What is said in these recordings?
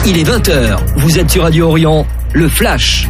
Il est 20h. Vous êtes sur Radio Orient. Le Flash.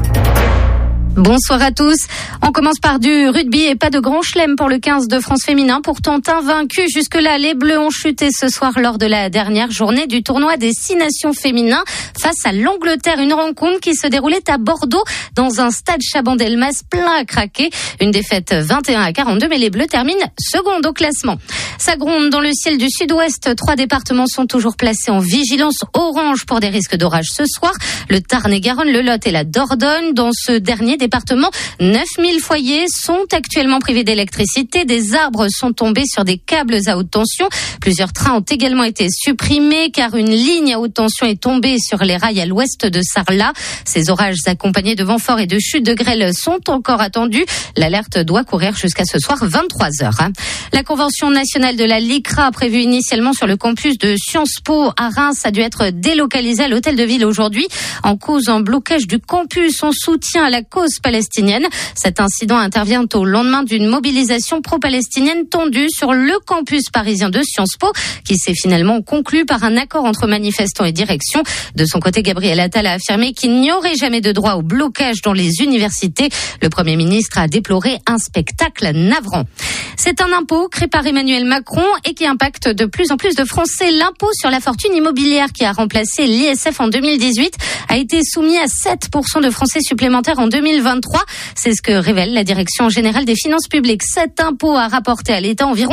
Bonsoir à tous. On commence par du rugby et pas de grand chelem pour le 15 de France féminin. Pourtant invaincu jusque-là, les Bleus ont chuté ce soir lors de la dernière journée du tournoi des six nations féminins face à l'Angleterre. Une rencontre qui se déroulait à Bordeaux dans un stade Chabandelmas plein à craquer. Une défaite 21 à 42, mais les Bleus terminent seconde au classement. Ça gronde dans le ciel du sud-ouest. Trois départements sont toujours placés en vigilance orange pour des risques d'orage ce soir. Le Tarn-et-Garonne, le Lot et la Dordogne. Dans ce dernier département, 9000 foyers sont actuellement privés d'électricité. Des arbres sont tombés sur des câbles à haute tension. Plusieurs trains ont également été supprimés car une ligne à haute tension est tombée sur les rails à l'ouest de Sarlat. Ces orages accompagnés de vents forts et de chutes de grêle sont encore attendus. L'alerte doit courir jusqu'à ce soir 23 heures. Hein. La convention nationale de la LICRA prévue initialement sur le campus de Sciences Po à Reims a dû être délocalisée à l'hôtel de ville aujourd'hui en cause un blocage du campus en soutien à la cause palestinienne. Cet incident intervient au lendemain d'une mobilisation pro-palestinienne tendue sur le campus parisien de Sciences Po, qui s'est finalement conclu par un accord entre manifestants et direction. De son côté, Gabriel Attal a affirmé qu'il n'y aurait jamais de droit au blocage dans les universités. Le Premier ministre a déploré un spectacle navrant. C'est un impôt créé par Emmanuel Macron et qui impacte de plus en plus de Français. L'impôt sur la fortune immobilière qui a remplacé l'ISF en 2018 a été soumis à 7% de Français supplémentaires en 2020. 2023. C'est ce que révèle la Direction générale des finances publiques. Cet impôt a rapporté à l'État environ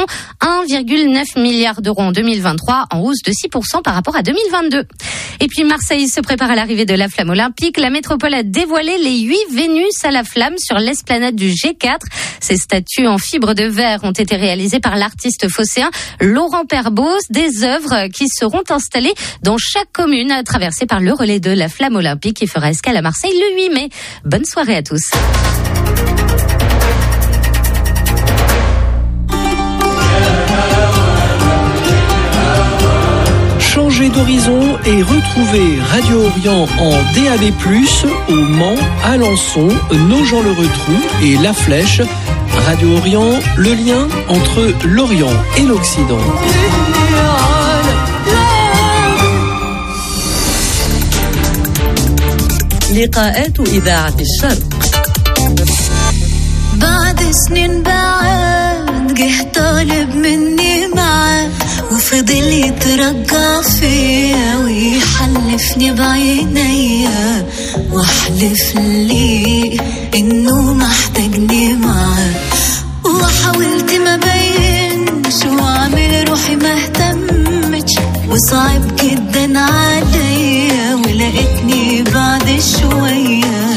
1,9 milliard d'euros en 2023, en hausse de 6% par rapport à 2022. Et puis Marseille se prépare à l'arrivée de la flamme olympique. La métropole a dévoilé les huit Vénus à la flamme sur l'esplanade du G4. Ces statues en fibre de verre ont été réalisées par l'artiste phocéen Laurent Perbos. Des œuvres qui seront installées dans chaque commune traversée par le relais de la flamme olympique qui fera escale à Marseille le 8 mai. Bonne soirée à tous. Changez d'horizon et retrouvez Radio Orient en DAB+, au Mans, Alençon, Nogent-le-Retrou et La Flèche. Radio Orient, le lien entre l'Orient et l'Occident. لقاءات إذاعة الشرق بعد سنين بعد جه طالب مني معاه وفضل يترجع فيا ويحلفني بعينيا واحلف لي انه محتاجني معاه وحاولت ما بينش واعمل روحي ما اهتمتش وصعب جدا عليا ولقيتني بعد شوية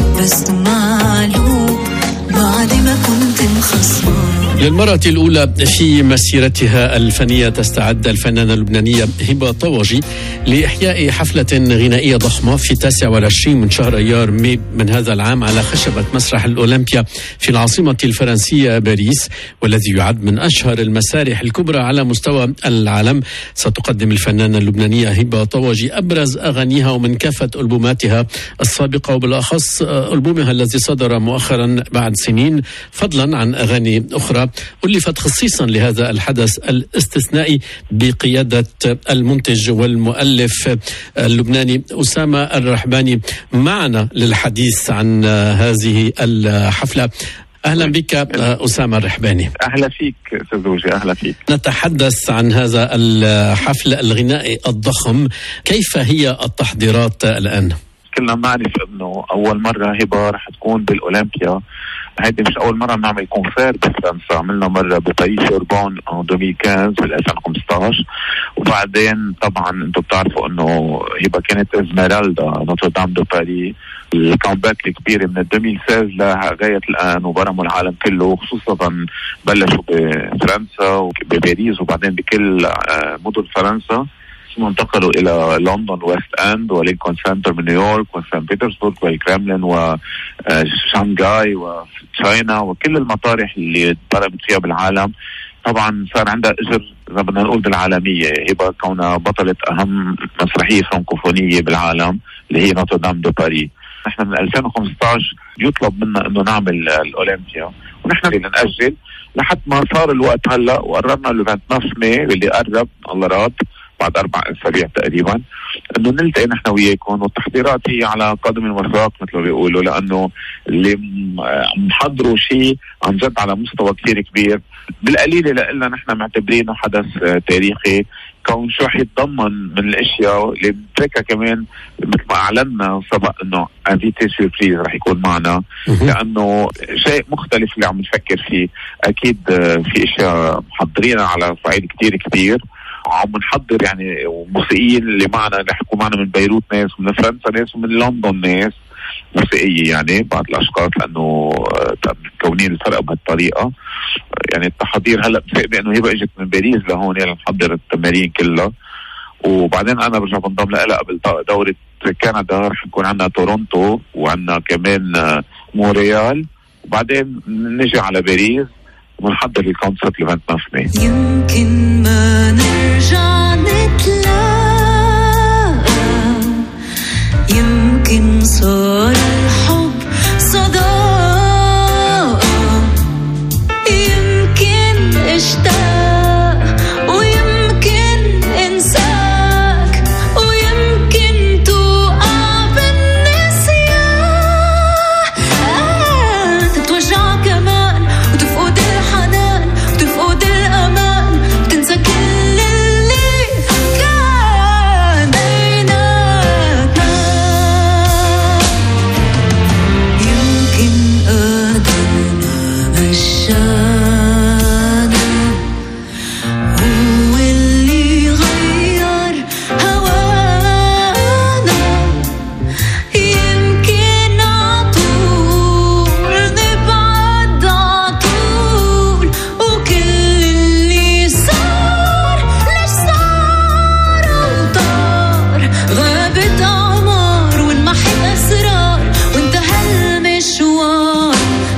بسمع له بعد ما كنت مخصمة للمرة الأولى في مسيرتها الفنية تستعد الفنانة اللبنانية هبة طوجي لإحياء حفلة غنائية ضخمة في 29 من شهر أيار مي من هذا العام على خشبة مسرح الأولمبيا في العاصمة الفرنسية باريس والذي يعد من أشهر المسارح الكبرى على مستوى العالم ستقدم الفنانة اللبنانية هبة طوجي أبرز أغانيها ومن كافة ألبوماتها السابقة وبالأخص ألبومها الذي صدر مؤخرا بعد سنين فضلا عن أغاني أخرى ألفت خصيصا لهذا الحدث الاستثنائي بقيادة المنتج والمؤلف اللبناني أسامة الرحباني معنا للحديث عن هذه الحفلة اهلا بك اسامه الرحباني اهلا فيك استاذ زوجي اهلا فيك نتحدث عن هذا الحفل الغنائي الضخم كيف هي التحضيرات الان كلنا بنعرف انه اول مره هبه رح تكون بالاولمبيا هيدي مش اول مره بنعمل كونسير بفرنسا عملنا مره بباريس اوربان ان 2015 بال 2015 وبعدين طبعا انتم بتعرفوا انه هبه كانت ازميرالدا نوتردام دو باري الكامباك الكبيره من 2016 لغايه الان وبرموا العالم كله خصوصا بلشوا بفرنسا وبباريس وبعدين بكل مدن فرنسا ثم انتقلوا الى لندن ويست اند ولينكون سنتر من نيويورك وسان بيترسبورغ والكرemlin وشانغاي وتشاينا وكل المطارح اللي ضربت فيها بالعالم طبعا صار عندها اجر اذا بدنا نقول بالعالميه هبه كونها بطله اهم مسرحيه فرنكوفونيه بالعالم اللي هي نوتردام دو باري نحن من 2015 يطلب منا انه نعمل الاولمبيا ونحن بدنا ناجل لحد ما صار الوقت هلا وقررنا ل 29 ماي اللي قرب الله راد بعد اربع اسابيع تقريبا انه نلتقي نحن وياكم والتحضيرات هي على قدم الوثاق مثل ما بيقولوا لانه اللي م- عم نحضروا شيء عن جد على مستوى كثير كبير بالقليله لنا نحن معتبرينه حدث آه، تاريخي كون شو رح يتضمن من الاشياء اللي بنتركها كمان مثل ما اعلنا سبق انه انفيتي سيربريز رح يكون معنا لانه شيء مختلف اللي عم نفكر فيه اكيد آه، في اشياء محضرينها على صعيد كتير كبير عم نحضر يعني موسيقيين اللي معنا رح يكون معنا من بيروت ناس ومن فرنسا ناس ومن لندن ناس موسيقية يعني بعض الاشخاص لانه آه، مكونين الفرقه بهالطريقه يعني التحضير هلا بفكر انه هي اجت من باريس لهون لنحضر التمارين كلها وبعدين انا برجع بنضم لها قبل دوره كندا رح يكون عندنا تورونتو وعندنا كمان آه، مونريال وبعدين نجي على باريس ونحضر الكونسرت ل 29 ماي يمكن ما نرجع نتلاقى يمكن صار الحب صداقة يمكن اشتاق ويمكن انساك ويمكن توقع بالنسيان تتوجع كمان وتفقد الحنان وتفقد الامان وتنسى كل اللي كان بيناتنا يمكن قدرنا مشانا هو اللي غير هوانا يمكن عطول نبعد عطول وكل اللي صار ليش صار وطار غابت أعمار وانمحت أسرار وانتهى المشوار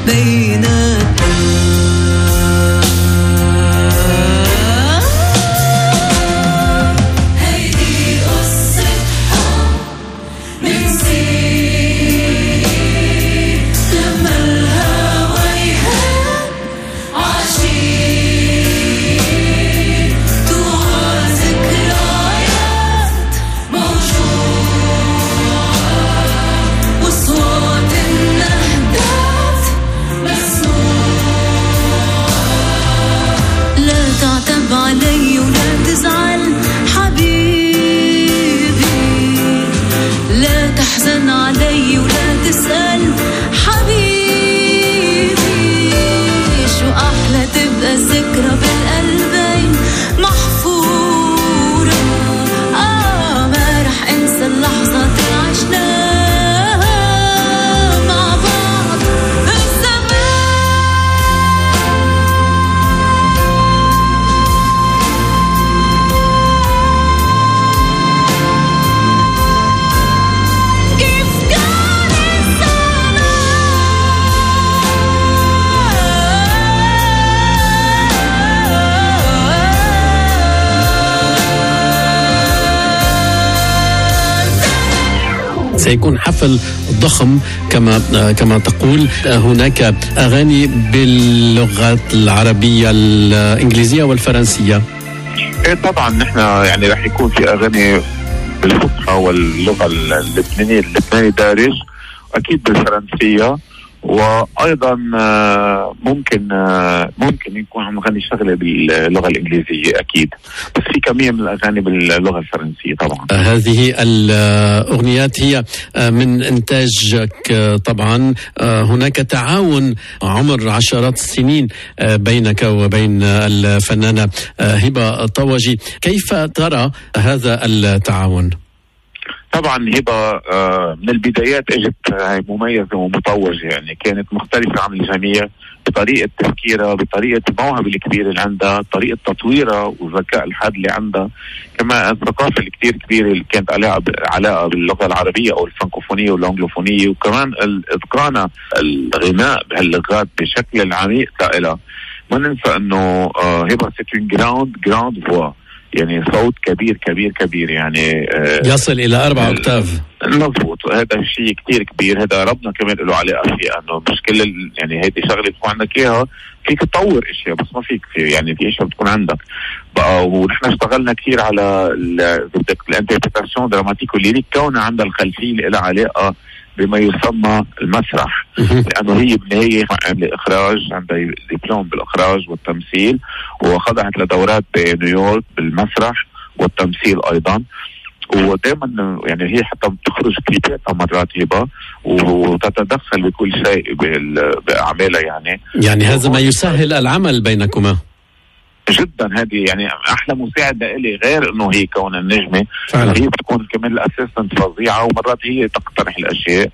بيناتنا هيدي قصة حب من سنين لما الهوى يهب عاشقين توها ذكريات موجوعة وصوت النهدات مسموع لا تعتب علي ولا تزعل حبيبي لا تحزن علي ولا تسأل حبيبي شو أحلى تبقى الذكرى بالقلبين محفورة آه ما رح أنسى اللحظات اللي عشناها مع بعض الزمان كيف كان الزمان سيكون حفل ضخم كما كما تقول هناك اغاني باللغات العربيه الانجليزيه والفرنسيه ايه طبعا نحن يعني رح يكون في اغاني بالفصحى واللغه اللبنانيه اللبناني دارج اكيد بالفرنسيه وايضا آه، ممكن آه، ممكن يكون عم نغني شغله باللغه الانجليزيه اكيد بس في كميه من الاغاني باللغه الفرنسيه طبعا هذه الأغنيات هي من إنتاجك طبعا هناك تعاون عمر عشرات السنين بينك وبين الفنانة هبة طوجي كيف ترى هذا التعاون؟ طبعا هبه آه، من البدايات اجت آه، مميزه ومطوجه يعني كانت مختلفه عن الجميع بطريقه تفكيرها بطريقه الموهبه الكبيره اللي عندها طريقه تطويرها والذكاء الحاد اللي عندها كما الثقافه الكثير كبيره اللي كانت عليها علاقه باللغه العربيه او الفرنكوفونيه والانجلوفونيه وكمان ال- اتقان الغناء بهاللغات بشكل العميق لها ما ننسى انه آه، هبه سيت اون جراند جراند فوا يعني صوت كبير كبير كبير يعني آه يصل الى اربع اوكتاف مضبوط هذا شيء كتير كبير هذا ربنا كمان له علاقه فيه انه مش كل ال- يعني هيدي شغله تكون عندك اياها فيك تطور اشياء بس ما فيك في يعني في اشياء بتكون عندك بقى ونحن اشتغلنا كثير على ال- إذا بدك الانتربريتاسيون دراماتيك والليريك كونها عندها الخلفيه اللي لها علاقه بما يسمى المسرح لانه هي بالنهايه عامله اخراج عندها دبلوم بالاخراج والتمثيل وخضعت لدورات بنيويورك بالمسرح والتمثيل ايضا ودائما يعني هي حتى بتخرج كليباتها مرات هبه وتتدخل بكل شيء بال- باعمالها يعني يعني هذا ما يسهل العمل بينكما جدا هذه يعني احلى مساعد لإلي غير انه هي كون النجمه فعلا. هي بتكون كمان الاسيستنت فظيعه ومرات هي تقترح الاشياء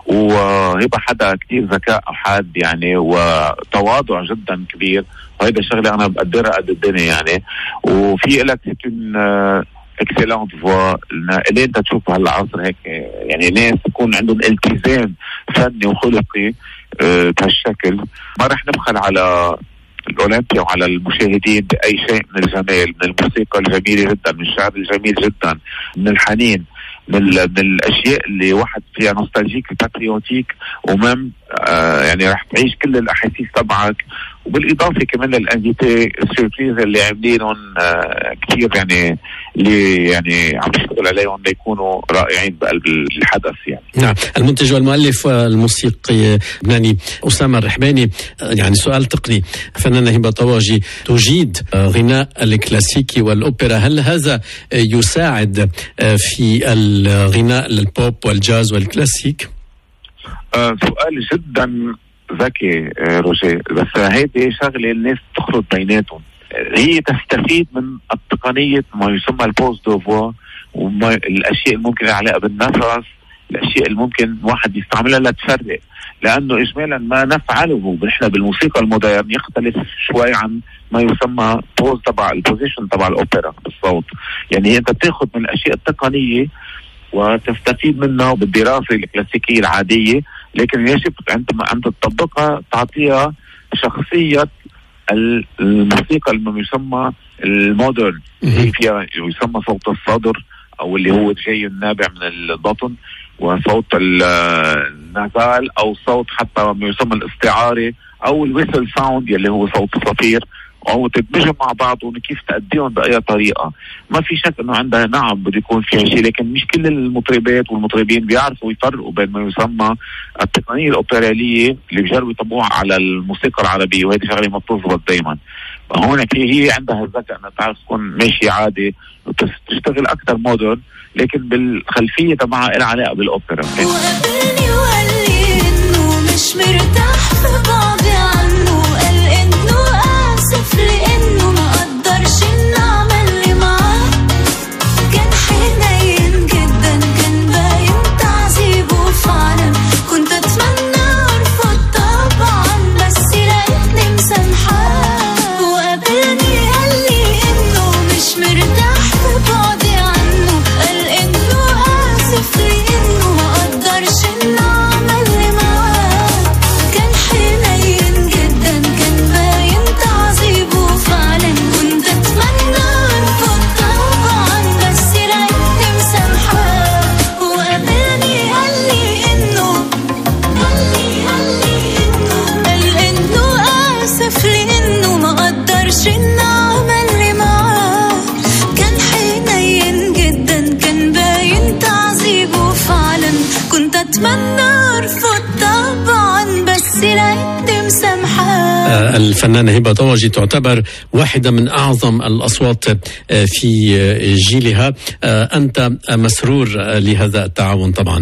وهبه حدا كثير ذكاء حاد يعني وتواضع جدا كبير وهيدا شغله انا بقدرها قد الدنيا يعني وفي لك سيتون اكسلونت فوا اللي انت تشوف هالعصر هيك يعني ناس يكون عندهم التزام فني وخلقي آه، بهالشكل ما رح نبخل على الاولمبيا وعلى المشاهدين باي شيء من الجمال من الموسيقى الجميله جدا من الشعر الجميل جدا من الحنين من, ال- من الاشياء اللي واحد فيها نوستالجيك باتريوتيك ومم آه يعني رح تعيش كل الاحاسيس تبعك وبالاضافه كمان للانفيتي السيربريز اللي عاملينهم آه كثير يعني اللي يعني عم يشتغل عليهم ليكونوا رائعين بقلب الحدث يعني نعم المنتج والمؤلف والموسيقي اللبناني أسامة الرحباني يعني سؤال تقني فنانة هبة طواجي تجيد غناء الكلاسيكي والأوبرا هل هذا يساعد في الغناء للبوب والجاز والكلاسيك؟ آه سؤال جدا ذكي آه روجيه بس هيدي شغله الناس تخلط بيناتهم آه، هي تستفيد من التقنيه ما يسمى البوست دو فوا وما الاشياء اللي ممكن لها علاقه بالنفس الاشياء اللي ممكن واحد يستعملها لتفرق لانه اجمالا ما نفعله نحن بالموسيقى المودرن يختلف شوي عن ما يسمى بوز تبع البوزيشن تبع الاوبرا بالصوت يعني انت بتاخذ من الاشياء التقنيه وتستفيد منها بالدراسه الكلاسيكيه العاديه لكن يجب عندما عند تطبقها تعطيها شخصيه ال- الموسيقى اللي يسمى المودرن هي فيها يسمى صوت الصدر او اللي هو جاي النابع من البطن وصوت ال- النزال او صوت حتى ما يسمى الاستعاري او الويسل ساوند يلي هو صوت الصفير او تدمجهم مع بعض كيف تأديهم باي طريقه ما في شك انه عندها نعم بده يكون فيها شيء لكن مش كل المطربات والمطربين بيعرفوا يفرقوا بين ما يسمى التقنيه الاوبراليه اللي بيجربوا يطبقوها على الموسيقى العربيه وهذه شغله ما بتزبط دائما هون في هي عندها الذكاء انها تعرف تكون ماشيه عادي وتشتغل اكثر مودرن لكن بالخلفيه تبعها لها علاقه بالاوبرا وقابلني وقال لي انه مش مرتاح في بعضي عنه قال انه اسف لانه ما قدرش النعمة اللي معاه كان حنين جدا كان باين تعذيبه فعلا كنت اتمنى ارفض طبعا بس لقيتني مسامحاه وقابلني قال لي انه مش مرتاح في بعضي عنه قال انه اسف لانه ما قدرش النعمة اللي معاه كان حنين جدا كان باين تعذيبه فعلا كنت اتمنى ارفض طبعا بس لقيتني مسامحاه وقابلني قال لي انه قال لي قال لي انه قال انه اسف لانه ما قدرش النعمة اللي معاه كان حنين جدا كان باين تعذيبه فعلا كنت اتمنى ارفض طبعا بس لقيتني مسامحاه آه، الفنانة هبة طواجي تعتبر واحدة من أعظم الأصوات آه، في آه، جيلها آه، أنت مسرور آه، لهذا التعاون طبعا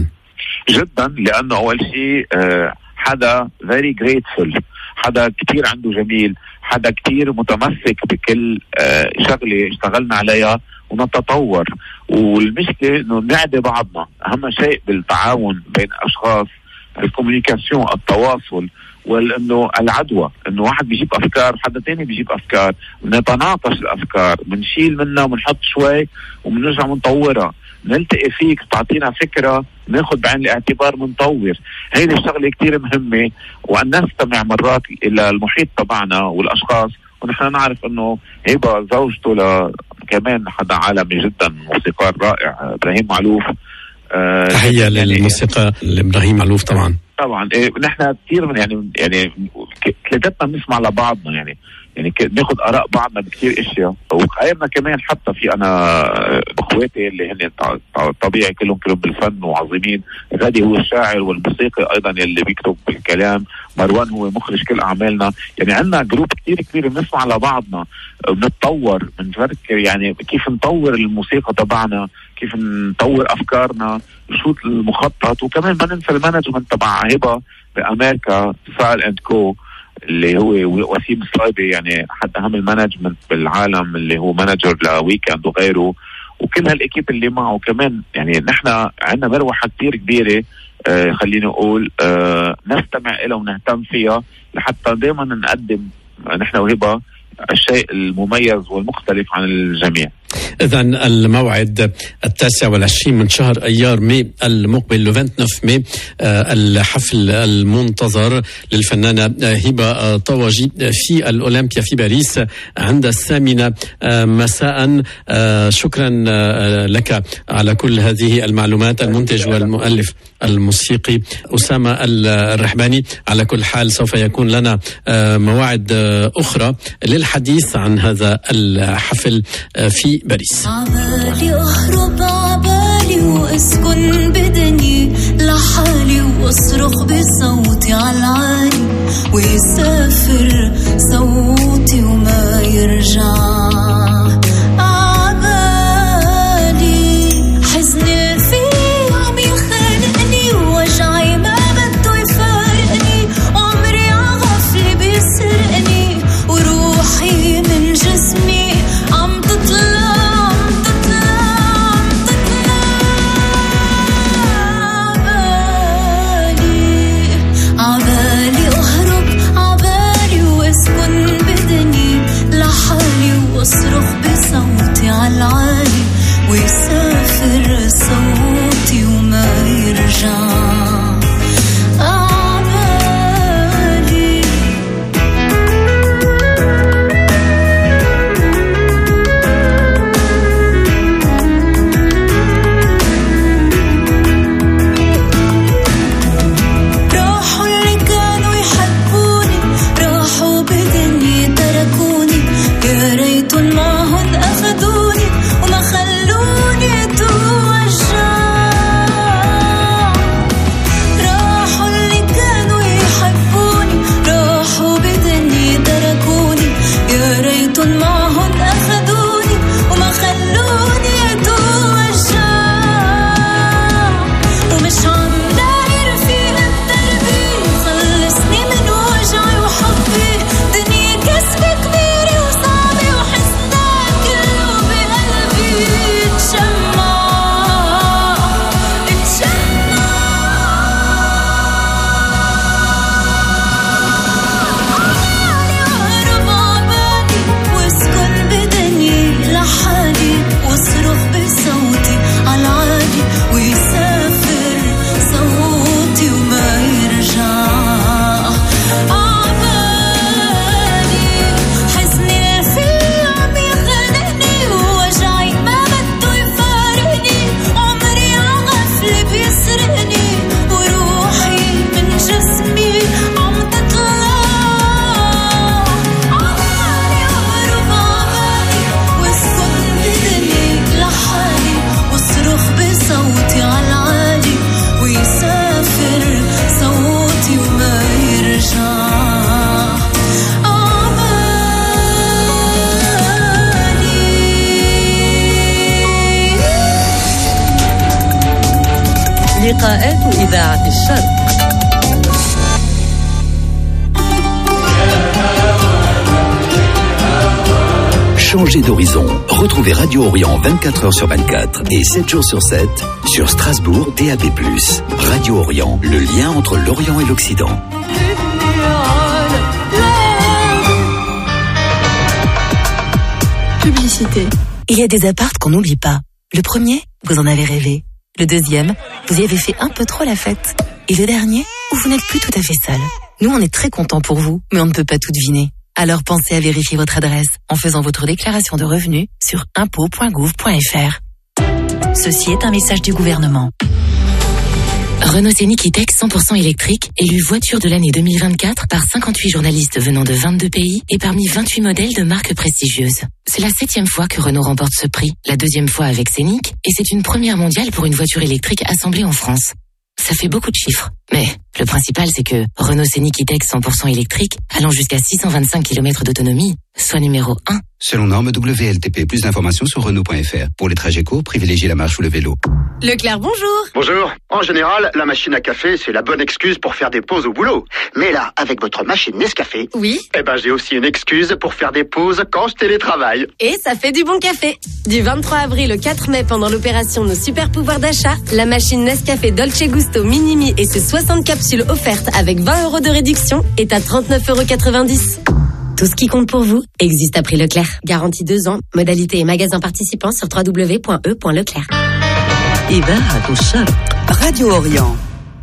جدا لانه اول شيء آه، حدا فيري جريتفul حدا كثير عنده جميل حدا كثير متمسك بكل آه، شغله اشتغلنا عليها ونتطور والمشكله انه نعدي بعضنا اهم شيء بالتعاون بين اشخاص الكوميونيكاسيون التواصل وانه العدوى انه واحد بيجيب افكار حدا تاني بيجيب افكار بنتناقش الافكار بنشيل منها وبنحط شوي وبنرجع بنطورها نلتقي فيك تعطينا فكره ناخذ بعين الاعتبار بنطور هيدي الشغله كثير مهمه وان نستمع مرات الى المحيط تبعنا والاشخاص ونحن نعرف انه هبه زوجته ل كمان حدا عالمي جدا موسيقار رائع ابراهيم معلوف آه تحيه يعني للموسيقى لابراهيم معلوف طبعا طبعا إيه نحن كثير من يعني يعني ثلاثتنا بنسمع لبعضنا يعني يعني بناخذ اراء بعضنا بكثير اشياء وغيرنا كمان حتى في انا اخواتي اللي هن طبيعي كلهم كلهم بالفن وعظيمين غادي هو الشاعر والموسيقي ايضا اللي بيكتب الكلام مروان هو مخرج كل اعمالنا يعني عندنا جروب كثير كبير بنسمع لبعضنا بنتطور بنفكر يعني كيف نطور الموسيقى تبعنا كيف نطور افكارنا شو المخطط وكمان ما ننسى المانجمنت تبع هبه بامريكا سال اند كو اللي هو وسيم الصايبي يعني احد اهم المانجمنت بالعالم اللي هو مانجر لويكند وغيره وكل هالاكيب اللي معه كمان يعني نحن عندنا مروحه كثير كبيره آه خليني اقول آه نستمع لها ونهتم فيها لحتى دائما نقدم نحن وهبه الشيء المميز والمختلف عن الجميع إذا الموعد التاسع والعشرين من شهر أيار مي المقبل لو 29 مي آه، الحفل المنتظر للفنانة هبة طواجي في الأولمبيا في باريس عند الثامنة آه، مساء آه، شكرا لك على كل هذه المعلومات المنتج والمؤلف الموسيقي أسامة الرحباني على كل حال سوف يكون لنا مواعيد أخرى للحديث عن هذا الحفل في باريس عبالي أهرب عبالي وأسكن بدني لحالي وأصرخ بصوتي عالعالي ويسافر صوتي وما يرجع Changer d'horizon. Retrouvez Radio Orient 24 h sur 24 et 7 jours sur 7 sur Strasbourg DAB+. Radio Orient, le lien entre l'Orient et l'Occident. Publicité. Il y a des appartes qu'on n'oublie pas. Le premier, vous en avez rêvé. Le deuxième, vous y avez fait un peu trop la fête. Et le dernier, où vous n'êtes plus tout à fait seul. Nous, on est très contents pour vous, mais on ne peut pas tout deviner. Alors pensez à vérifier votre adresse en faisant votre déclaration de revenus sur impôts.gouv.fr. Ceci est un message du gouvernement. Renault Scénic E-Tech 100% électrique, élu voiture de l'année 2024 par 58 journalistes venant de 22 pays et parmi 28 modèles de marques prestigieuses. C'est la septième fois que Renault remporte ce prix, la deuxième fois avec Scénic, et c'est une première mondiale pour une voiture électrique assemblée en France. Ça fait beaucoup de chiffres. Mais le principal, c'est que Renault Scénic E-Tech 100% électrique, allant jusqu'à 625 km d'autonomie, soit numéro 1. Selon norme WLTP, plus d'informations sur Renault.fr. Pour les trajets courts, privilégiez la marche ou le vélo. Leclerc, bonjour. Bonjour. En général, la machine à café, c'est la bonne excuse pour faire des pauses au boulot. Mais là, avec votre machine Nescafé, Oui. eh ben, j'ai aussi une excuse pour faire des pauses quand je télétravaille. Et ça fait du bon café. Du 23 avril au 4 mai, pendant l'opération Nos super pouvoirs d'achat, la machine Nescafé Dolce Gusto Minimi et ses 60 capsules offertes avec 20 euros de réduction est à 39,90 euros. Tout ce qui compte pour vous existe à prix Leclerc. Garantie 2 ans. Modalité et magasin participants sur www.e.leclerc. إذاعة الشرق راديو أوريون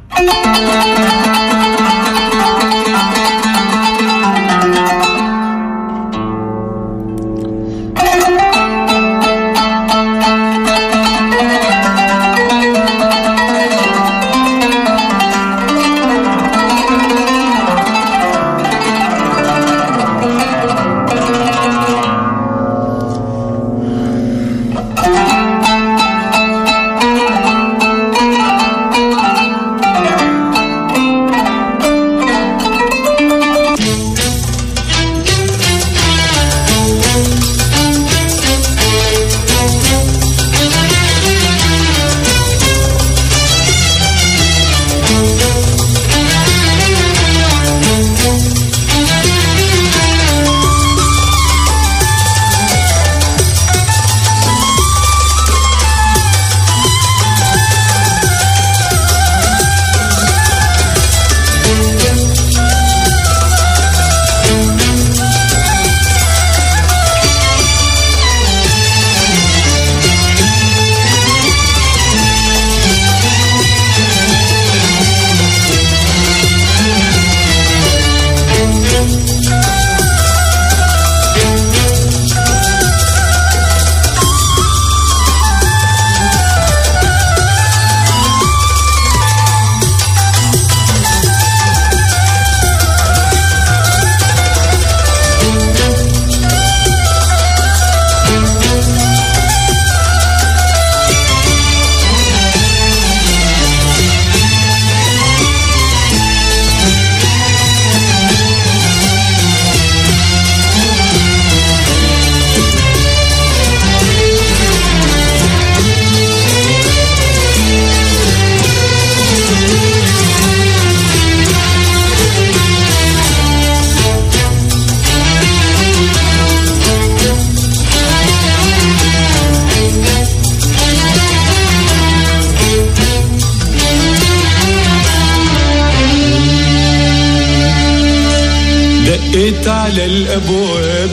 دقيت على الابواب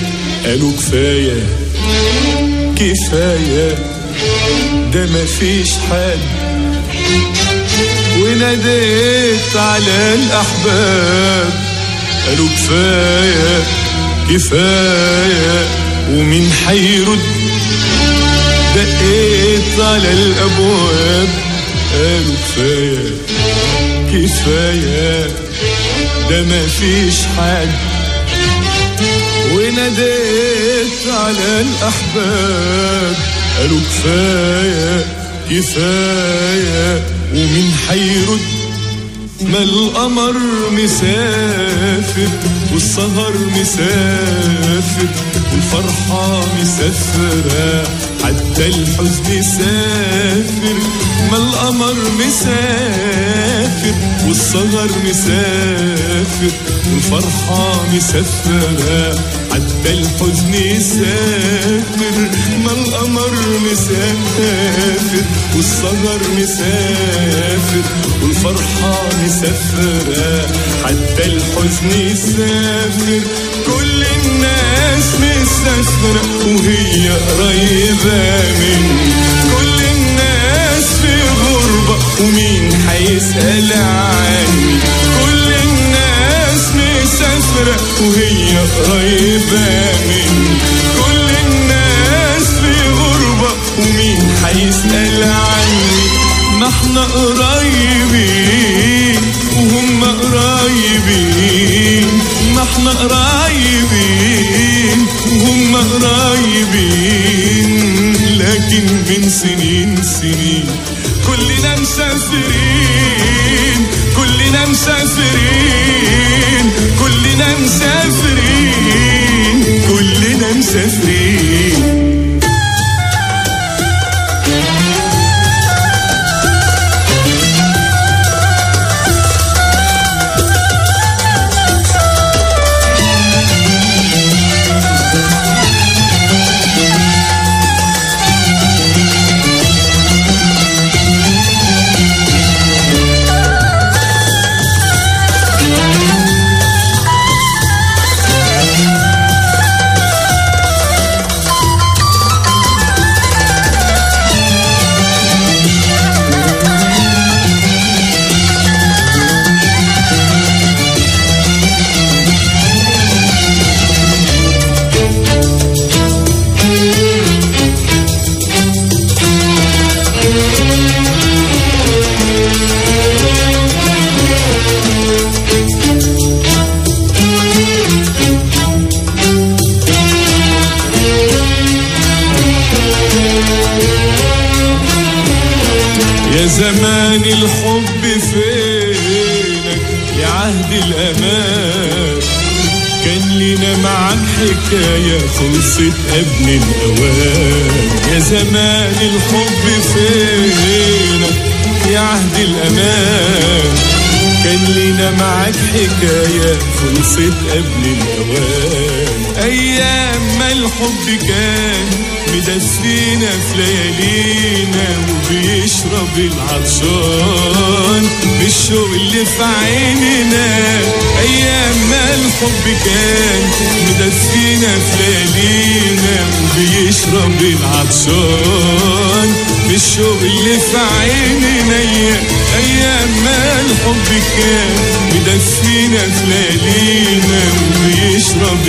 قالوا كفايه كفايه ده مفيش حد وناديت على الاحباب قالوا كفايه كفايه ومين حيرد دقيت على الابواب قالوا كفايه كفايه ده مفيش حد وناديت على الأحباب قالوا كفاية كفاية ومين حيرد ما القمر مسافر والسهر مسافر والفرحة مسافرة حتى الحزن سافر ما القمر مسافر والسهر مسافر والفرحة مسافرة حتى الحزن سافر ما القمر مسافر والسهر مسافر والفرحة مسافرة حتى الحزن سافر كل الناس مسافرة وهي قريبة مني كل الناس في غربة ومين حيسأل عني كل الناس مسافرة وهي قريبة مني كل الناس في غربة ومين هيسأل عني ما احنا قريبين وهم قريبين ما احنا قريبين وهم قريبين لكن من سنين سنين كلنا مسافرين كلنا مسافرين كلنا مسافرين كلنا مسافرين يا زمان الحب فينك يا عهد الأمان كان لينا معاك حكاية خلصت قبل الأوان يا زمان الحب فينك يا عهد الأمان كان لينا معاك حكاية خلصت قبل الأوان أيام ما الحب كان مدفينا في ليالينا وبيشرب العطشان بالشوق اللي في عيننا أيام ما الحب كان مدفينا في ليالينا وبيشرب العطشان بالشوق اللي في عيننا أيام ما الحب كان مدفينا في ليالينا وبيشرب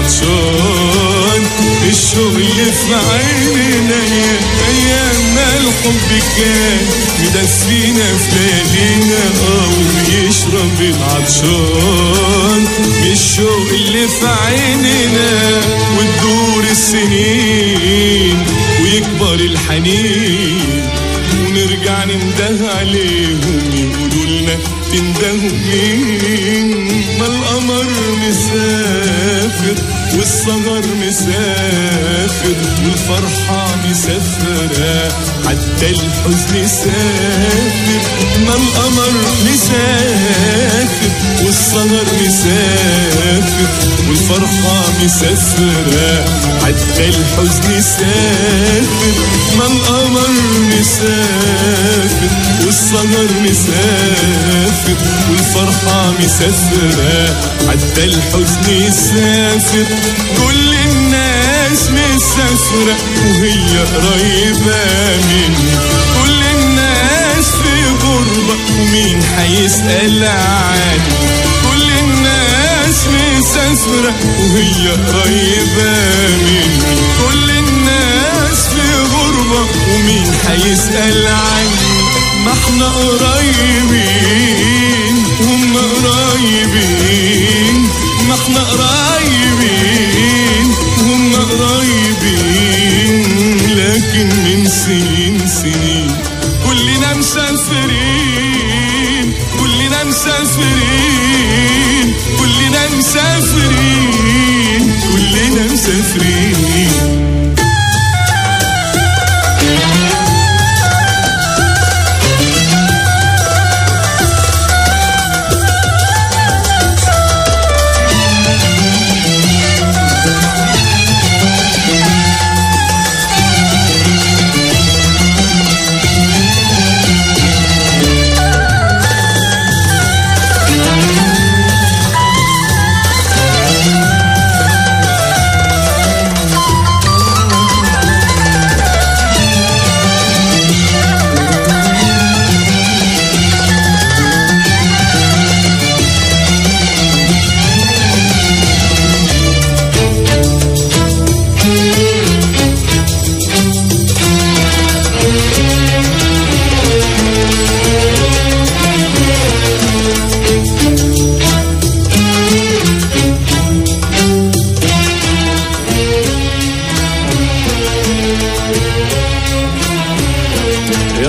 العطشان بالشوق اللي في عيننا أيام ما الحب كان مدفينا في ليالينا اه وبيشرب العطشان بالشوق اللي في عيننا وتدور السنين ويكبر الحنين ونرجع ننده عليهم يقولوا لنا تندهوا مين ما القمر مسافر والصغر مسافر والفرحة مسافرة حتى الحزن سافر ما القمر مسافر والصغر مسافر والفرحة مسافرة حتى الحزن سافر ما القمر مسافر والصغر مسافر والفرحة مسافرة حتى الحزن سافر كل الناس مسافرة وهي قريبة مني كل الناس في غربة ومين هيسأل عني كل الناس مسافرة وهي قريبة مني كل الناس في غربة ومين هيسأل عني ما احنا قريبين هم قريبين ما احنا قريبين هم قريبين لكن من سنين سنين كلنا مسافرين كلنا مسافرين كلنا مسافرين كلنا مسافرين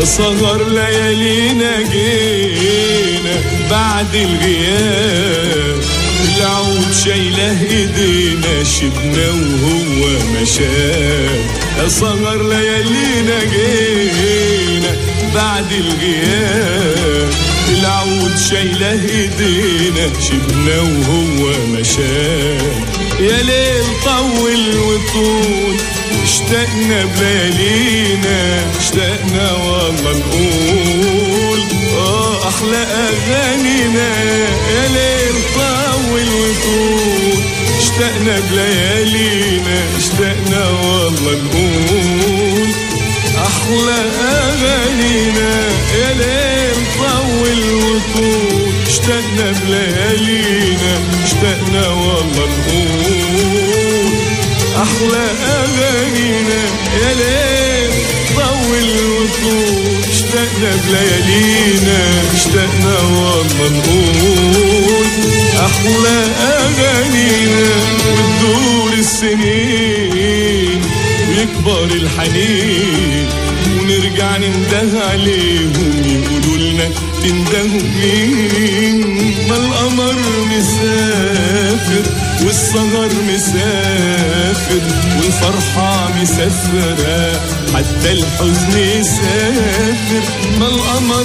يا سهر ليالينا جينا بعد الغياب العود شايله ايدينا شبنا وهو مشاب يا سهر ليالينا جينا بعد الغياب العود شايله ايدينا شبنا وهو مشاب يا ليل طول وطول اشتقنا بليالينا اشتقنا والله نقول اه احلى اغانينا يا ليل طول وطول اشتقنا بليالينا اشتقنا والله نقول احلى اغانينا يا ليل طول وطول اشتقنا بليالينا اشتقنا والله نقول احلى اغانينا يا ليل طول وطول اشتقنا بليالينا اشتقنا والله نقول احلى اغانينا وتدور السنين ويكبر الحنين ونرجع ننده عليهم يقولوا لنا تندهوا مين ما القمر مسافر والسهر مسافر والفرحة مسافرة حتى الحزن يسافر ما القمر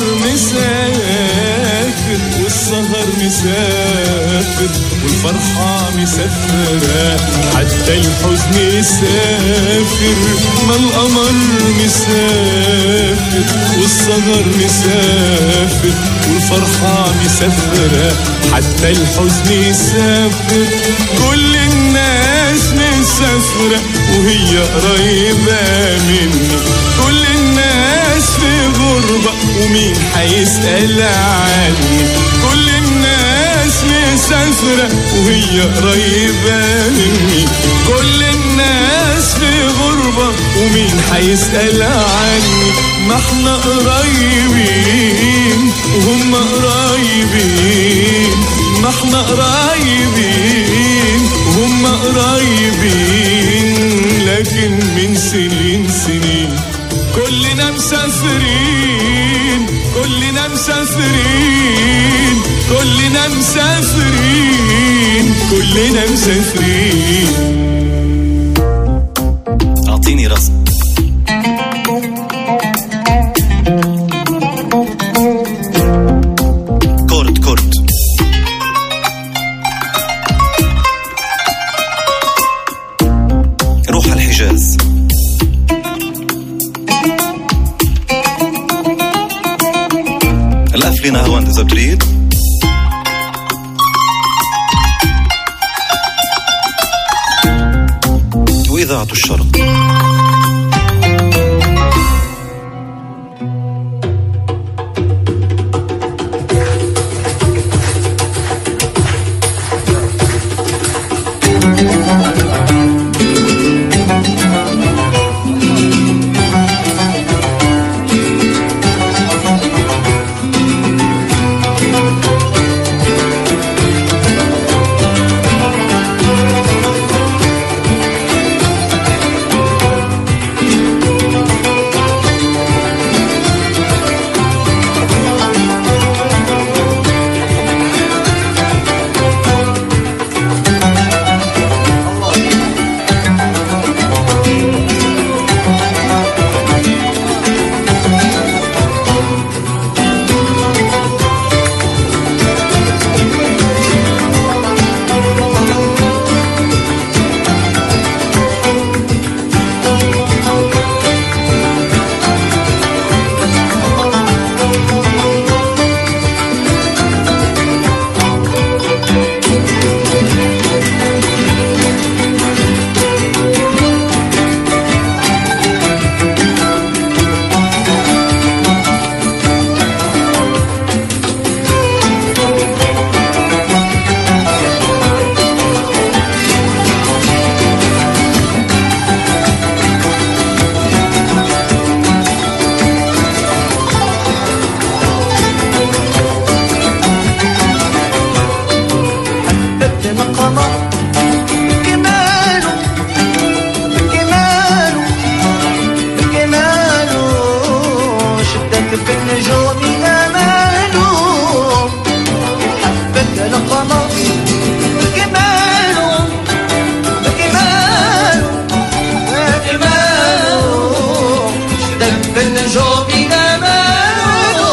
مسافر والسهر مسافر والفرحة مسافرة حتى الحزن يسافر ما القمر مسافر والسهر مسافر والفرحة مسافرة حتى الحزن يسافر كل الناس مسافرة وهي قريبة مني كل الناس في غربة ومين هيسأل عني كل الناس مسافرة وهي قريبة مني كل الناس في غربة ومين هيسأل عني ما احنا قريبين وهم قريبين ما احنا قريبين وهم قريبين لكن من سنين سنين كلنا مسافرين كلنا مسافرين كلنا مسافرين كلنا مسافرين اعطيني رسم كورت كورت روح الحجاز القفلة نهاوند إذا بتريد وإذاعة الشرق ben giovine meno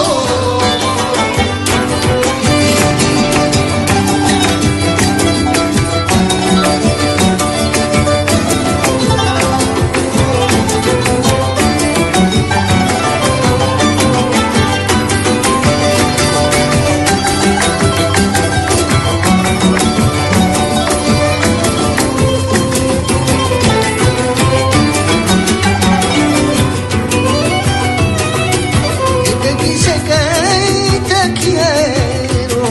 te quise que te quiero.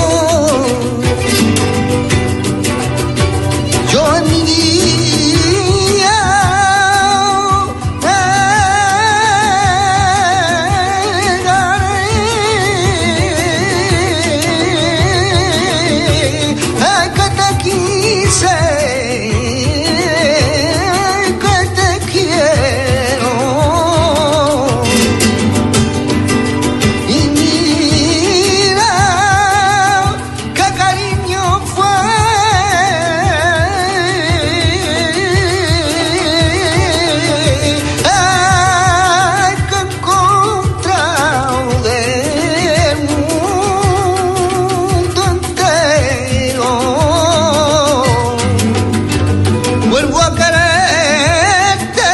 Yo en mi día negaré Ay, que te quise, que te quiero. Y mira qué cariño fue Ay, que he encontrado del mundo entero vuelvo a quererte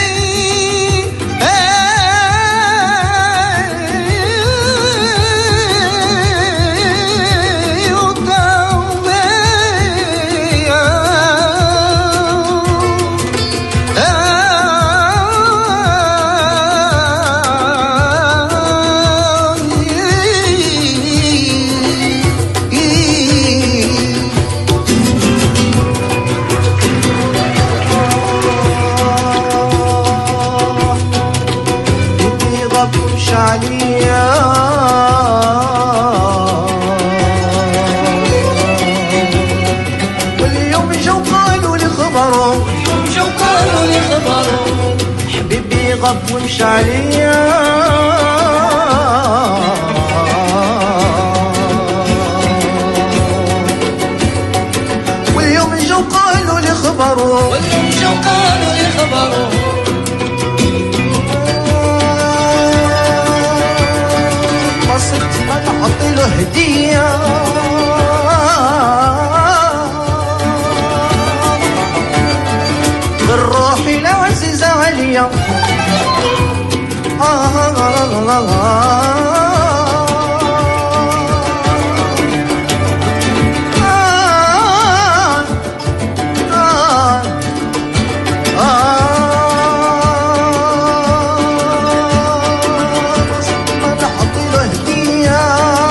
eh, otra vez. يغبش عليا واليوم جو قالوا لي خبروا اليوم جو قالوا لي خبروا حبيبي غب ومش عليا واليوم جو قالوا لي خبروا واليوم جو قالوا لي خبروا قصدت ما نعطي له هدية بالروح العزيزة عليا آه آه آه آه آه آه ما نعطي له هدية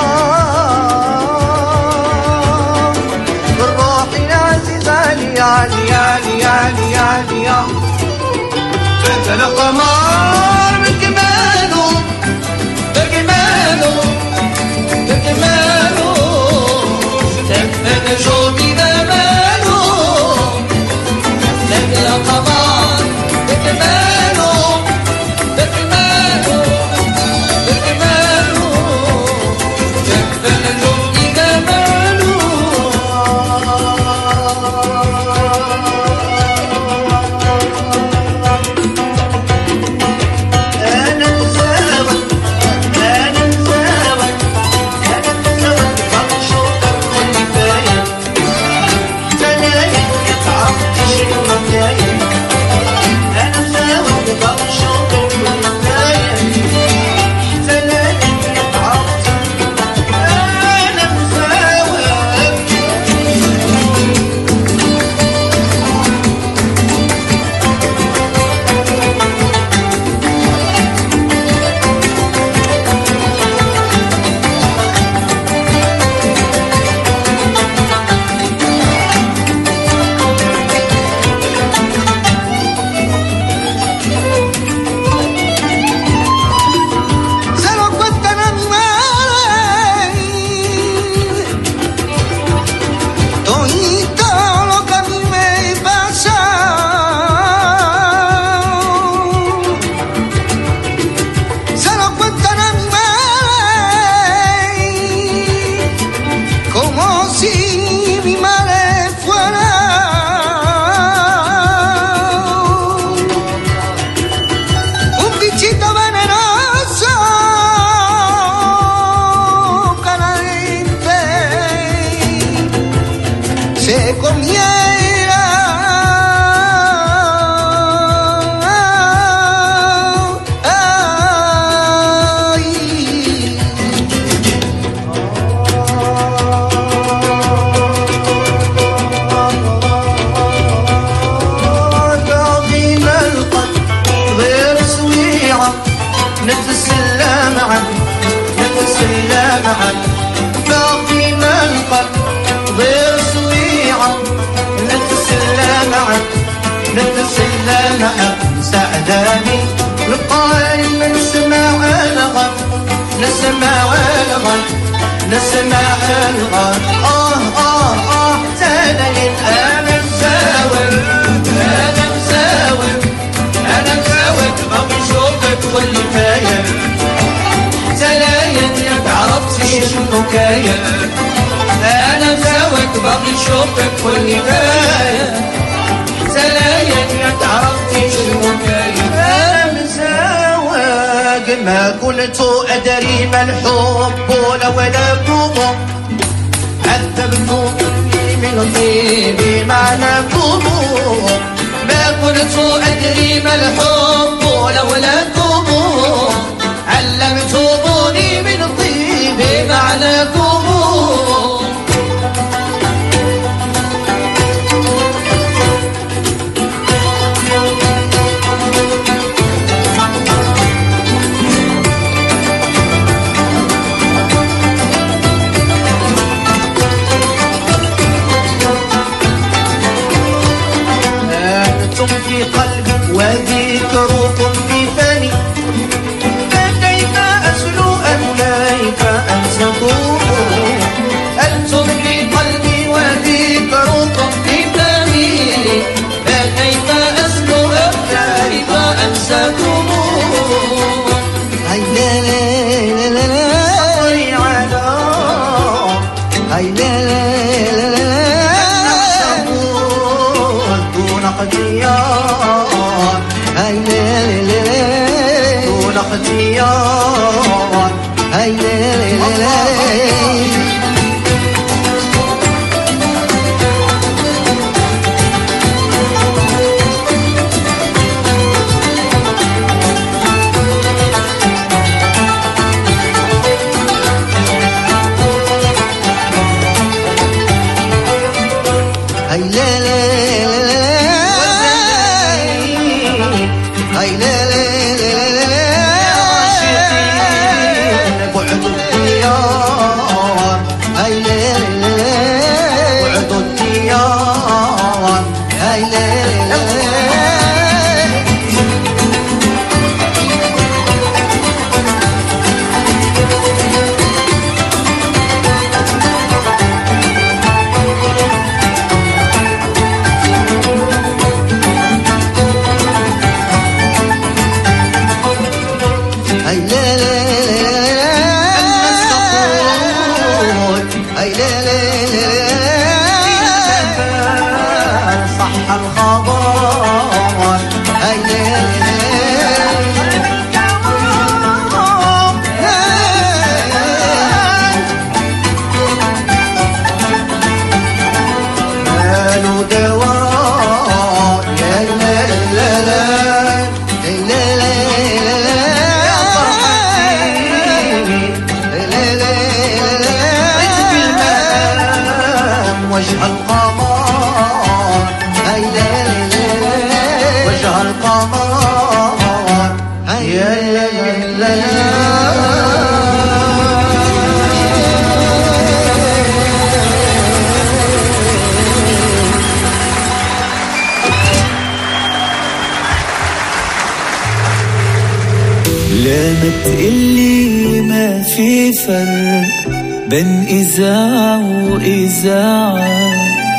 بالروح العزيز علي علي علي علي علي بنت القمر من جماله نتسلى معا نتسلى معا باقي ما القلب غير سويعة نتسلى معا نتسلى معا سعداني القائم نسمع الغد نسمع الغد نسمع الغد آه آه آه زين أنا مساوي أنا مساوي أنا مساوي أبي شوفك واللي فايا زلاين يا عرفتي شنو كاين أنا مساوي باقي شوفك واللي فايا زلاين يا عرفتي شنو كاين أنا مساوي ما كنت أدري ما الحب ولا ولا كومو عذبتوني من طيب معناكم ما كنت أدري ما الحب لولاكم علمتموني من طيب معناكم أنتم في قلبي وذكركم في فاني فكيف أسلو أم كيف أنسكم أنتم في قلبي وذكركم في فاني فكيف أسلو أم كيف أنسكم هاي لا لا لا لا لا صبري على هاي لا لا لا لا لا دون اختيار هاي لا لا لا دون اختيار هاي لا لا لا لا هاي لا لا لا لا هاي لا لا لا لا بعد الديار هاي لا لا لا بعد الديار هاي لا لا لا هاي لا لا هاي لا لا صح الخبر هاي لا ماله دواء لا لا لا لا لا لا لا لا يا فرحتي لا لا لا بالمنام وجه القمر هاي لا لا لا وجه القمر هاي لا لا لا لا ما تقلي ما في فرق بين إذاعة وإذاعة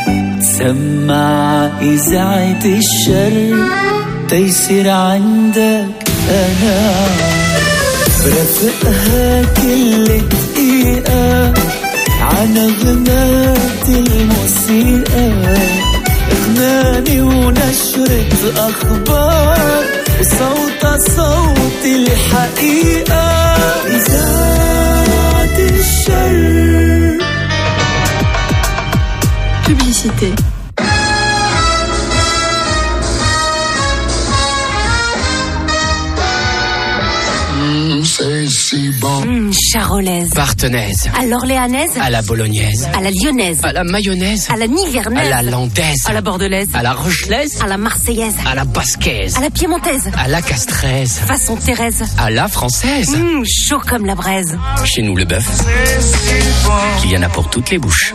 تسمع إذاعة الشرق تيصير عندك أنا برافقها كل دقيقة عن غنات الموسيقى أغناني ونشرة أخبار وصوت صوت الحقيقة إذاعة الشرق Publicité. say aussi bon. Hum, charolaise. Partenaise. À l'orléanaise. À la bolognaise. À la lyonnaise. À la mayonnaise. À la nivernaise. À la landaise. À la bordelaise. À la rochelaise. À la marseillaise. À la basquaise. À la piémontaise. À la castraise. Façon Thérèse. À la française. Hum, chaud comme la braise. Chez nous, le bœuf. Qu'il y en a pour toutes les bouches.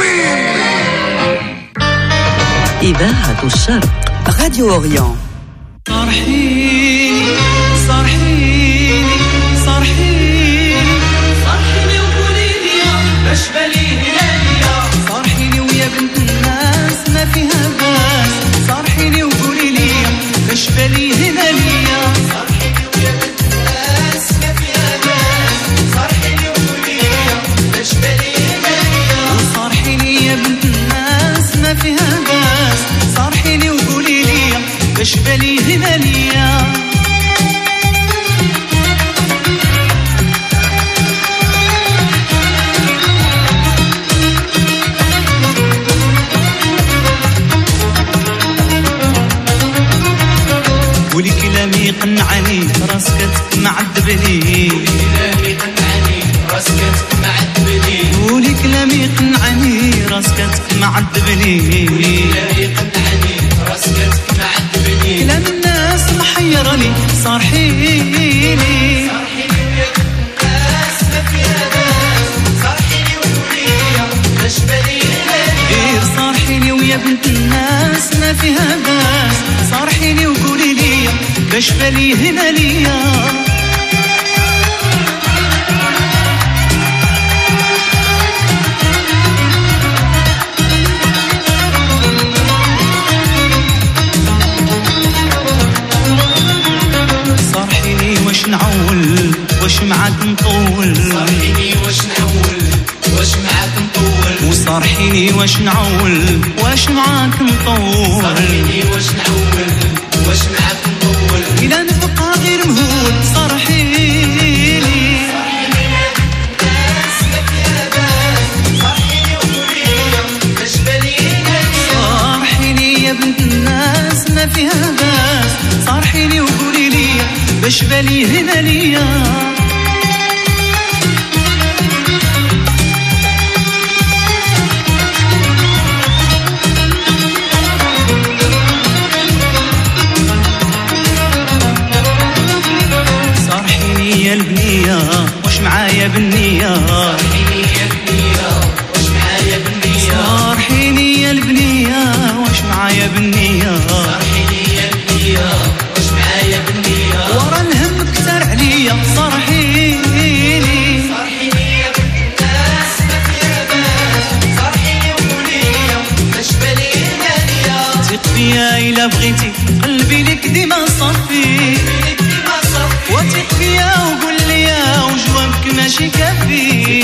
إذاعة الشرق راديو أوريون صرحيني صرحيني صرحيني صرحيني وقولي لي باش بالي هلاليا صرحيني ويا بنت الناس ما فيها باس صرحيني وقولي لي باش بالي هلاليا صرحيني ويا بنت الناس ما فيها باس صرحيني وقولي لي باش بالي هلاليا صرحيني يا بنت الناس ما فيها باس صرحيني وقولي لي باش بالي هلاليا ولي كلامي يقنعني راسك معذبني كلامي يقنعني راسك معذبني ولي كلامي يقنعني راسك معذبني كلامي يقنعني راسك معذبني كلام الناس محيرني صارحيني غير صارحيني ويا بنت الناس ما فيها باس صارحيني وقولي لي باش بالي هنا ليا صارحيني واش نعول واش معاك نطول صارحيني واش نعول واش معاك نطول وصارحيني واش نعول واش معاك نطول صارحيني واش نعول واش معاك نطول إلا نبقى غير مهول صارحيني صارحيني يا بنت الناس ما فيها باس صارحيني وقولي لي باش بالي هنا ليا صارحيني يا البنية واش معايا بالنية صارحيني يا البنية واش معايا بالنية صارحيني يا البنية واش معايا بالنية صارحيني يا البنية واش معايا بالنية ورا الهم كتر عليا صارحيني صارحيني يا بنت الناس ما فيها باس صارحيني وقولي لي باش بالي هناليا ثق فيا إلا بغيتي قلبي لك ديما صافي وثق فيا وقول لي وجوابك ماشي كافي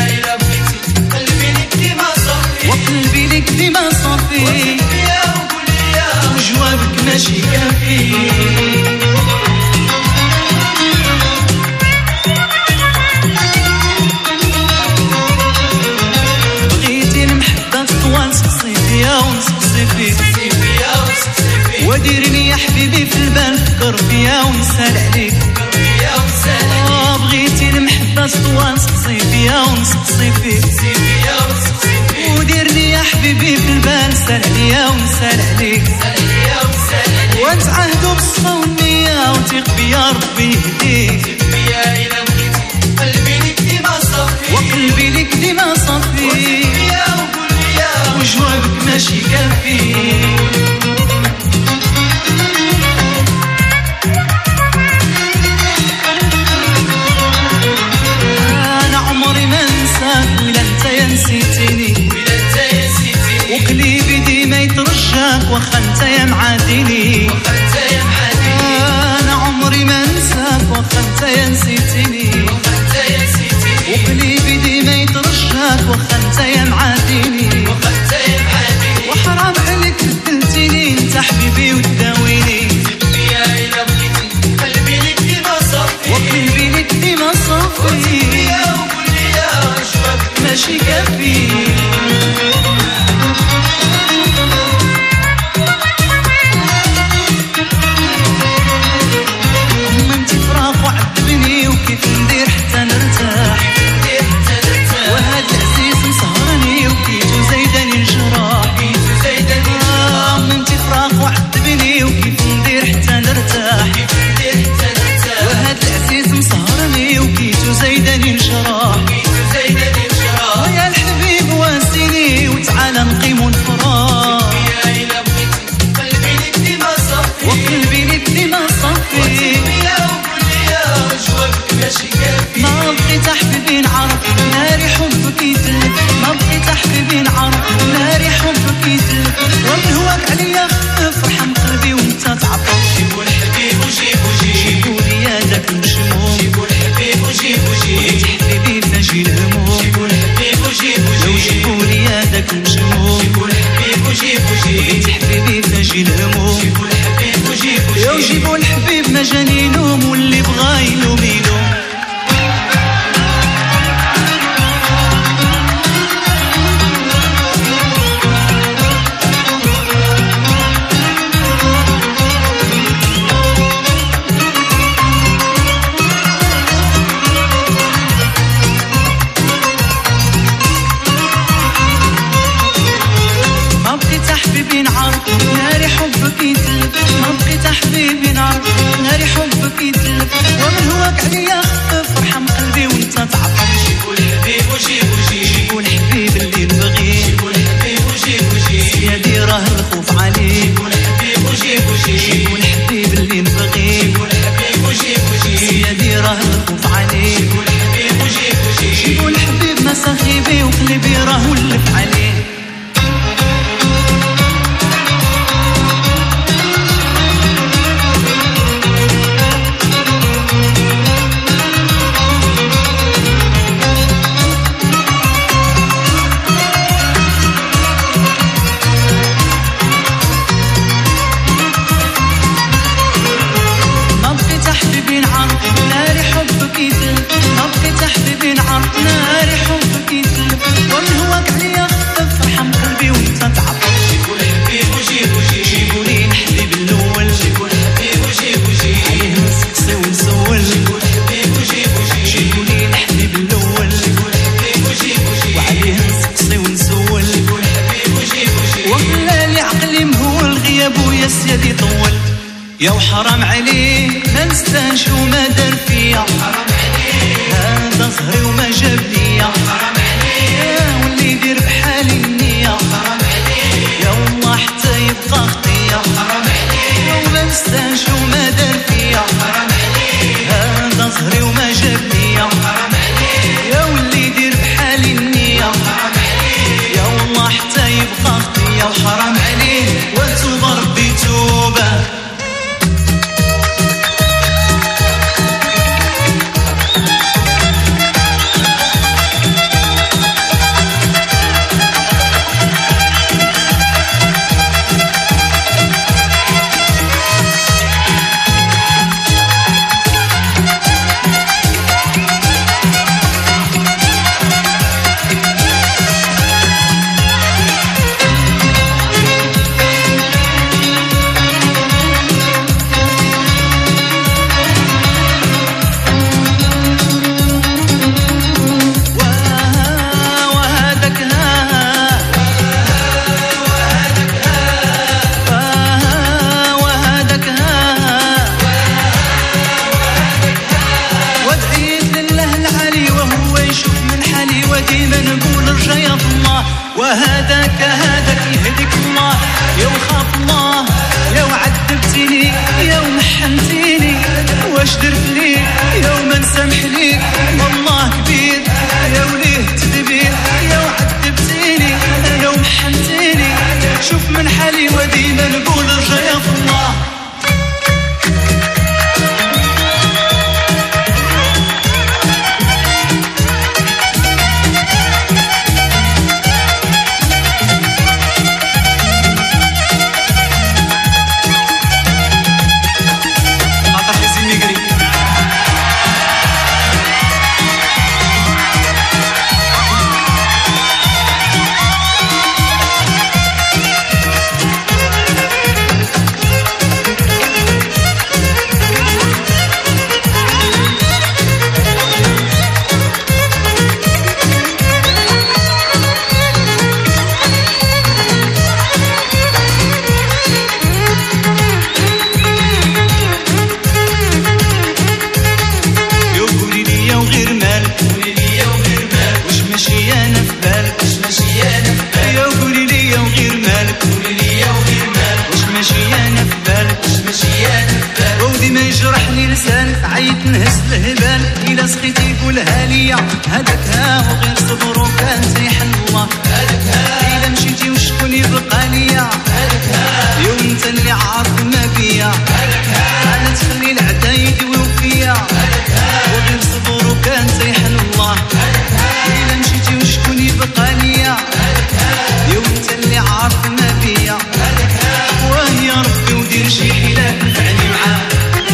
وقلبي لك ديما صافي وجوابك ماشي كافي بغيتي المحبة تطوى نسقسي فيا ونسقسي فيك وديرني يا حبيبي في البال فكر فيا ونسال عليك آه، بغيتي المحبة تطوى نسقسي فيا ونسقسي فيك وديرني يا حبيبي في البال سال عليا ونسال عليك ونتعهدوا بالصفا والنية وثق بيا ربي يهديك وقلبي لك ديما صافي وجوابك ماشي كافي انا عمري ما نساك ولا انت يا نسيتني وقلبي ديما يترجاك واخا انت يا معاديني انا عمري ما نساك واخا انت يا نسيتني وقلبي ديما يترجاك واخا انت يا معاديني وحرام عليك بدلتيني انت حبيبي وتداويني وقلبي لك ديما صافي ماشي كافي أما انت فراق وعذبي مسهرني وكيف ندير حتى نرتاح وهاد العزيز مسهرني وكيتو زايداني الجراح آه، من تفراق وعذبني وكيف ندير حتى نرتاح وهاد العزيز مسهرني وكيتو زايداني الجراح ويا الحبيب واسيني وتعالى نقيم ونفراح وقلبي لك ديما صافي ما بقيت حبيبي نعرف ناري حبك يتلف ما بقيت حبيبي نعرف ناري حبك يتلف ومن هواك عليا خف رحم قلبي وانت تعطف جيبوا الحبيب وجيبوا جيبوا لي هذاك المشموم جيبوا الحبيب وجيبوا جيب حبيبي فاجي الهموم جيبوا الحبيب وجيبوا جيب جيبوا لي هذاك المشموم جيبوا الحبيب وجيبوا جيب حبيبي فاجي الهموم جيبوا الحبيب وجيبوا جيب يا جيبوا الحبيب ما جاني يلوم واللي بغا يلوم يلوم ما بقيت حبيبي نعرف ناري حبك يتلف ما بقيت حبيبي نعرف ناري حبك يتلف ومن هواك عليا خفف ارحم قلبي وانت تعطف جيبوا الحبيب وجيبوا جيب جيبوا الحبيب اللي نبغي جيبوا الحبيب وجيبوا جيب سيادي راه الخوف عليه جيبوا الحبيب وجيبوا جيب جيبوا الحبيب اللي نبغي جيبوا الحبيب وجيبوا جيب سيادي راه الخوف عليه جيبوا الحبيب وجيبوا جيب جيبوا الحبيب ما سخيبي وقلبي راه ولف عليه ما بقيت حبيبي نعرف ناري حبك يتلف ما بقيت حبيبي نعرف ناري حبك يتلف ومن هواك عليا خفف ارحم قلبي وانت تعطف جيبوا الحبيب وجيبوا جيب جيبوا لي الحبيب الاول جيبوا الحبيب وجيبوا جيب عليه نسقسي ونسول جيبوا الحبيب وجيبوا جيب جيبوا لي الحبيب الاول جيبوا الحبيب وجيبوا جيب وعليه نسقسي ونسول جيبوا الحبيب وجيبوا جيب وخلى لي عقلي مهول غياب ويا سيادي طول يا وحرام عليه ما نستاش وما دار فيا حرام عليه هذا صهري وما جاب ليا حرام عليه واللي يدير بحالي النية حرام عليه يا والله حتى يبقى خطية حرام عليه وما نستاش وما دار فيا حرام عليه هذا صهري وما جاب ليا حرام عليه يا واللي يدير بحالي النية حرام عليه يا والله حتى يبقى خطية وحرام عليه وتوب ربي توبه سقيتي قولها ليا هذاك ها وغير صبر وكان سيحن الله هذاك ها الا مشيتي وشكون يبقى ليا هذاك ها يوم انت اللي عارف ما بيا هذاك ها انا تخلي العدا يدوي فيا هذاك ها وغير صبر وكان سيحن الله هذاك ها الا مشيتي وشكون يبقى ليا هذاك ها يوم انت اللي عارف ما بيا هذاك ها واه يا ربي ودير شي حيله تنفعني معاه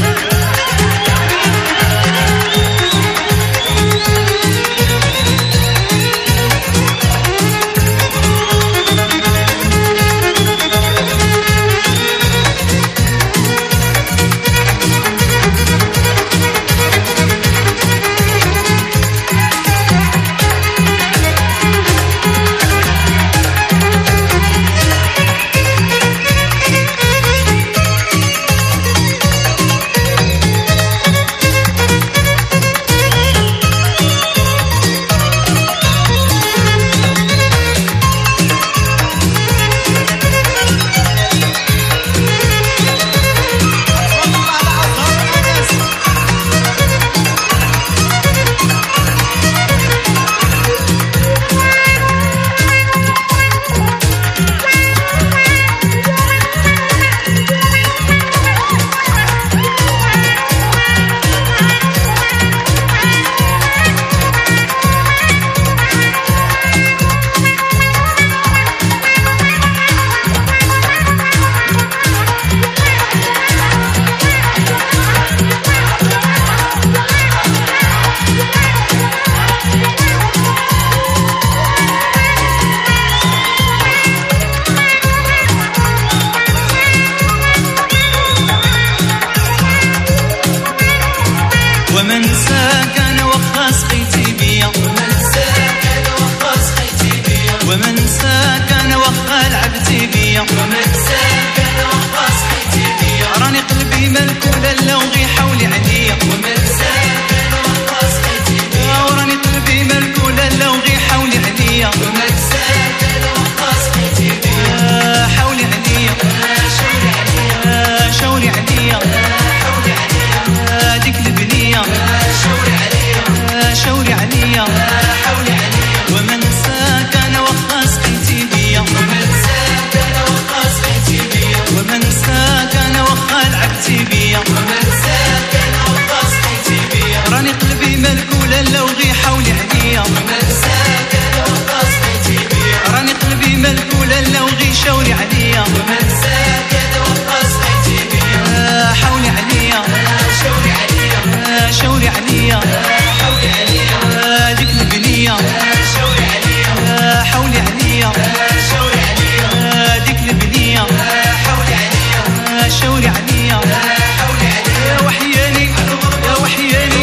ومن ساك انا وخا سقيتي بيا ومن ساك انا وخا سقيتي بيا ومن ساك انا وخا لعبتي بيا ومن ساك انا وخا سقيتي بيا راني قلبي ملك ولا وغي حولي عليا ومن ساك انا وخا سقيتي بيا وراني قلبي ملك ولا وغي حولي عليا ومن ساك انا وخا سقيتي بيا حولي عليا شاوري عليا شاوري عليا حولي عليا ديك البنية شاوري عليا شاوري عليا حولي عليا ومن ساك انا وخا سقيتي بيا ومن ساك انا وخا سقيتي بيا ومن ساك انا وخا لعبتي بيا ومن ساك انا وخا سقيتي بيا راني قلبي ملك ولا وغي حولي عليا ومن ساك انا وخا سقيتي بيا راني قلبي ملك ولا وغي شاوري عليا ومن ساك انا وخا سقيتي بيا حولي عليا شاوري عليا شاوري عليا حولي عليا ديك البنية شاوري عليا حولي عليا شاوري عليا ديك البنية حولي عليا شاوري عليا حولي عليا وحياني يا وحياني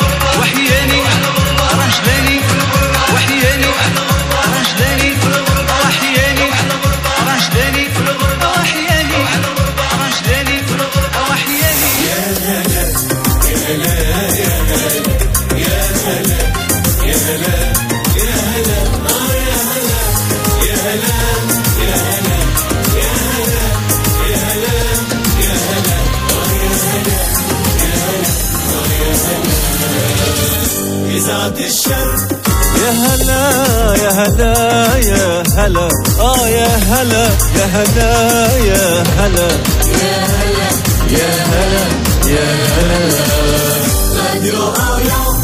وحياني رجلاني وحياني رجلاني وحياني رجلاني وحياني رجلاني وحياني إذاعة الشرق يا هلا يا هلا يا هلا آه يا هلا يا هلا يا هلا يا هلا يا هلا يا هلا راديو